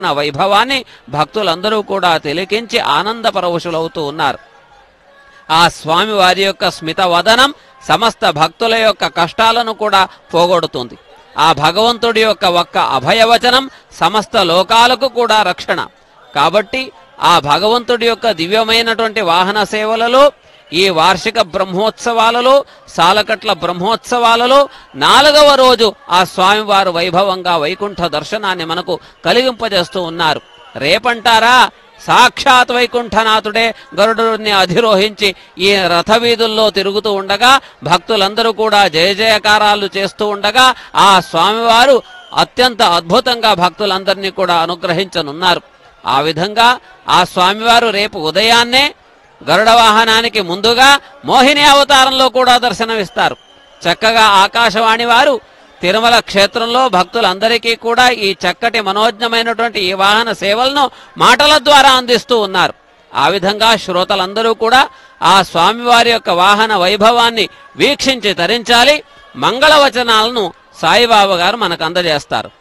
నా వైభవాన్ని భక్తులందరూ కూడా తిలకించి ఆనందపరవశులవుతూ ఉన్నారు ఆ స్వామి వారి యొక్క స్మిత వదనం సమస్త భక్తుల యొక్క కష్టాలను కూడా పోగొడుతుంది ఆ భగవంతుడి యొక్క ఒక్క అభయవచనం సమస్త లోకాలకు కూడా రక్షణ కాబట్టి ఆ భగవంతుడి యొక్క దివ్యమైనటువంటి వాహన సేవలలో ఈ వార్షిక బ్రహ్మోత్సవాలలో సాలకట్ల బ్రహ్మోత్సవాలలో నాలుగవ రోజు ఆ స్వామివారు వైభవంగా వైకుంఠ దర్శనాన్ని మనకు కలిగింపజేస్తూ ఉన్నారు రేపంటారా సాక్షాత్ వైకుంఠనాథుడే గరుడుని అధిరోహించి ఈ రథ వీధుల్లో తిరుగుతూ ఉండగా భక్తులందరూ కూడా జయ జయకారాలు చేస్తూ ఉండగా ఆ స్వామివారు అత్యంత అద్భుతంగా భక్తులందరినీ కూడా అనుగ్రహించనున్నారు ఆ విధంగా ఆ స్వామివారు రేపు ఉదయాన్నే గరుడ వాహనానికి ముందుగా మోహిని అవతారంలో కూడా దర్శనమిస్తారు చక్కగా ఆకాశవాణి వారు తిరుమల క్షేత్రంలో భక్తులందరికీ కూడా ఈ చక్కటి మనోజ్ఞమైనటువంటి ఈ వాహన సేవలను మాటల ద్వారా అందిస్తూ ఉన్నారు ఆ విధంగా శ్రోతలందరూ కూడా ఆ స్వామివారి యొక్క వాహన వైభవాన్ని వీక్షించి తరించాలి మంగళవచనాలను సాయిబాబా గారు మనకు అందజేస్తారు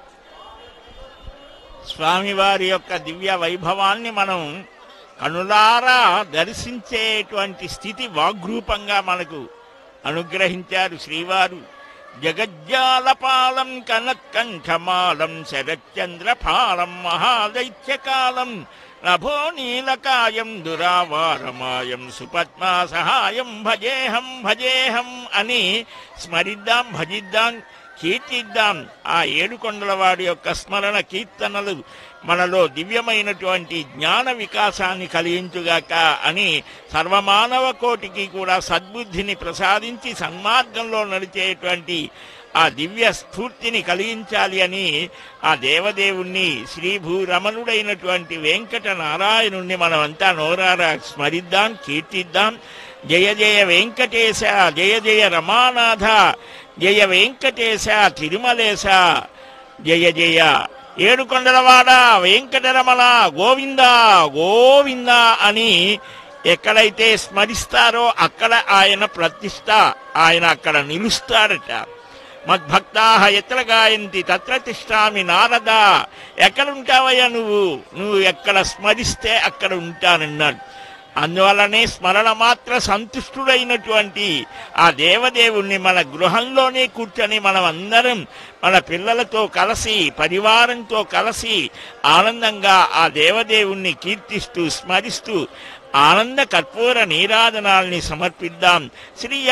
స్వామివారి యొక్క దివ్య వైభవాన్ని మనం కనులారా దర్శించేటువంటి స్థితి వాగ్రూపంగా మనకు అనుగ్రహించారు శ్రీవారు జగజ్జాలపాలం కనత్కంఠమాలం శరచంద్రపాలం మహాదైత్యకాలం నభో నీలకాయం దురావారమాయం సుపద్మా సహాయం భజేహం భజేహం అని స్మరిద్దాం భజిద్దాం కీర్తిద్దాం ఆ ఏడుకొండల వాడి యొక్క స్మరణ కీర్తనలు మనలో దివ్యమైనటువంటి జ్ఞాన వికాసాన్ని కలిగించుగాక అని సర్వమానవ కోటికి కూడా సద్బుద్ధిని ప్రసాదించి సన్మార్గంలో నడిచేటువంటి ఆ దివ్య స్ఫూర్తిని కలిగించాలి అని ఆ దేవదేవుణ్ణి శ్రీభూరమణుడైనటువంటి వెంకట నారాయణుణ్ణి మనమంతా నోరారా స్మరిద్దాం కీర్తిద్దాం జయ జయ వెంకటేశ జయ జయ రమానాథ జయ వెంకటేశ తిరుమలేశ జయ జయ ఏడుకొండలవాడ వెంకటరమణ గోవింద గోవింద అని ఎక్కడైతే స్మరిస్తారో అక్కడ ఆయన ప్రతిష్ట ఆయన అక్కడ నిలుస్తాడట మద్భక్తా ఎత్ర గాయంతి తత్ర తిష్టామి నారద ఎక్కడుంటావయ్యా నువ్వు నువ్వు ఎక్కడ స్మరిస్తే అక్కడ ఉంటానన్నాడు అందువలనే స్మరణ మాత్ర సంతుష్టుడైనటువంటి ఆ దేవదేవుణ్ణి మన గృహంలోనే కూర్చొని మనం అందరం మన పిల్లలతో కలిసి పరివారంతో కలిసి ఆనందంగా ఆ దేవదేవుణ్ణి కీర్తిస్తూ స్మరిస్తూ ఆనంద కర్పూర నీరాజనాల్ని సమర్పిద్దాం శ్రీ